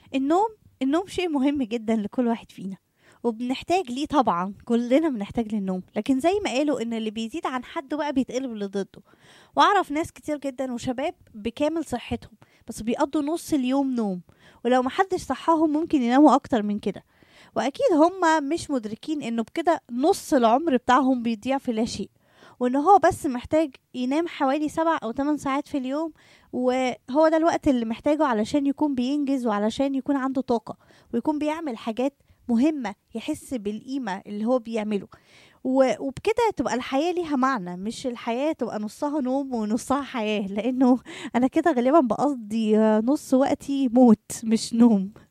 النوم النوم شيء مهم جدا لكل واحد فينا وبنحتاج ليه طبعا كلنا بنحتاج للنوم لكن زي ما قالوا ان اللي بيزيد عن حده بقى بيتقلب لضده واعرف ناس كتير جدا وشباب بكامل صحتهم بس بيقضوا نص اليوم نوم ولو محدش صحاهم ممكن يناموا اكتر من كده واكيد هم مش مدركين انه بكده نص العمر بتاعهم بيضيع في لا شيء وان هو بس محتاج ينام حوالي سبع او ثمان ساعات في اليوم وهو ده الوقت اللي محتاجه علشان يكون بينجز وعلشان يكون عنده طاقة ويكون بيعمل حاجات مهمة يحس بالقيمة اللي هو بيعمله و- وبكده تبقى الحياة ليها معنى مش الحياة تبقى نصها نوم ونصها حياة لأنه أنا كده غالبا بقضي نص وقتي موت مش نوم